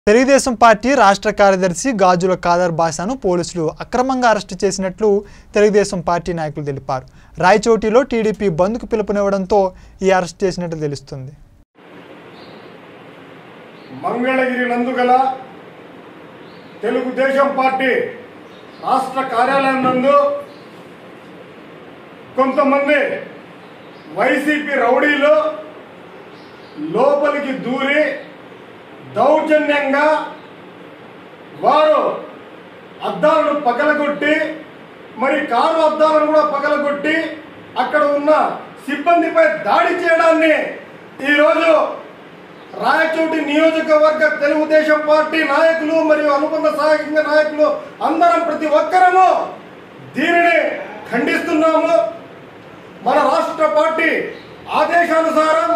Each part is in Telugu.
తెలుగుదేశం పార్టీ రాష్ట్ర కార్యదర్శి గాజుల ఖాదర్ బాషాను పోలీసులు అక్రమంగా అరెస్టు చేసినట్లు తెలుగుదేశం పార్టీ నాయకులు తెలిపారు రాయచోటిలో టీడీపీ బంద్కు పిలుపునివ్వడంతో ఈ అరెస్ట్ చేసినట్లు తెలుస్తుంది మంగళగిరి నందుగల తెలుగుదేశం పార్టీ రాష్ట్ర కార్యాలయం నందు కొంతమంది వైసీపీ రౌడీలు లోపలికి దూరి దౌర్జన్యంగా వారు అద్దాలను పగలగొట్టి మరి కారు అద్దాలను కూడా పగలగొట్టి అక్కడ ఉన్న సిబ్బందిపై దాడి చేయడాన్ని ఈరోజు రాయచోటి నియోజకవర్గ తెలుగుదేశం పార్టీ నాయకులు మరియు అనుబంధ సహాయక నాయకులు అందరం ప్రతి ఒక్కరము దీనిని ఖండిస్తున్నాము మన రాష్ట్ర పార్టీ ఆదేశానుసారం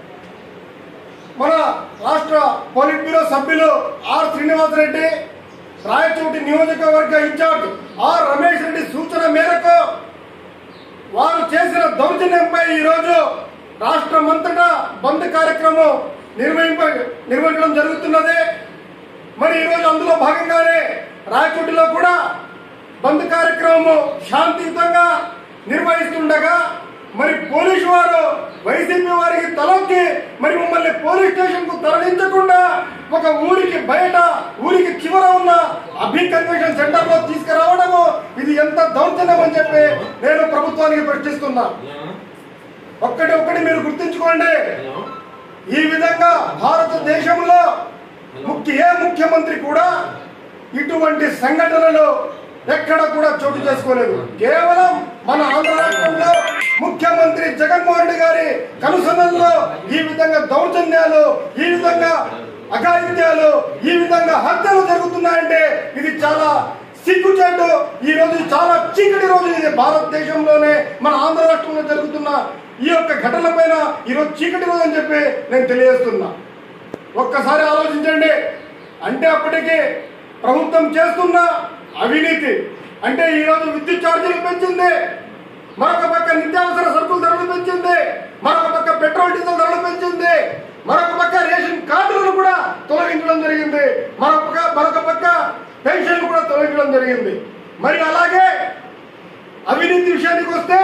మన రాష్ట్ర పోలిట్ బ్యూరో సభ్యులు ఆర్ శ్రీనివాసరెడ్డి రాయచోటి నియోజకవర్గ ఇన్ఛార్జ్ ఆర్ రమేష్ రెడ్డి సూచన మేరకు వారు చేసిన దౌర్జన్యంపై ఈరోజు రాష్ట్రమంతటా బంద్ కార్యక్రమం నిర్వహింప నిర్వహించడం జరుగుతున్నది మరి ఈరోజు అందులో భాగంగానే రాయచోటిలో కూడా బంద్ కార్యక్రమం శాంతియుతంగా నిర్వహిస్తుండగా మరి పోలీసు వారు వైసీపీ వారికి తలొక్కి మరి మమ్మల్ని పోలీస్ స్టేషన్ కు తరలించకుండా ఒక ఊరికి బయట ఊరికి చివర ఉన్న అభి కన్వెన్షన్ సెంటర్ లో తీసుకురావడము ఇది ఎంత దౌర్జన్యం అని చెప్పి నేను ప్రభుత్వానికి ప్రశ్నిస్తున్నా ఒక్కటి ఒక్కటి మీరు గుర్తుంచుకోండి ఈ విధంగా భారతదేశంలో ముఖ్య ఏ ముఖ్యమంత్రి కూడా ఇటువంటి సంఘటనలు ఎక్కడ కూడా చోటు చేసుకోలేదు కేవలం మన ఆంధ్ర రాష్ట్రంలో ముఖ్యమంత్రి జగన్మోహన్ రెడ్డి గారి కనుసనల్లో ఈ విధంగా దౌర్జన్యాలు ఈ విధంగా అఘాయిత్యాలు ఈ విధంగా హత్యలు జరుగుతున్నాయంటే ఇది చాలా సిగ్గుచేటు ఈ రోజు చాలా చీకటి రోజు ఇది భారతదేశంలోనే మన ఆంధ్ర రాష్ట్రంలో జరుగుతున్న ఈ యొక్క ఘటనల పైన ఈరోజు చీకటి రోజు అని చెప్పి నేను తెలియజేస్తున్నా ఒక్కసారి ఆలోచించండి అంటే అప్పటికి ప్రభుత్వం చేస్తున్న అవినీతి అంటే ఈ రోజు విద్యుత్ ఛార్జీలు పెంచింది మరొక పక్క నిత్యావసర సరుకుల ధరలు పెంచింది మరొక పక్క పెట్రోల్ డీజిల్ ధరలు పెంచింది మరొక పక్క రేషన్ కార్డులను కూడా తొలగించడం జరిగింది మరొక పక్క మరొక పక్క పెన్షన్లు కూడా తొలగించడం జరిగింది మరి అలాగే అవినీతి విషయానికి వస్తే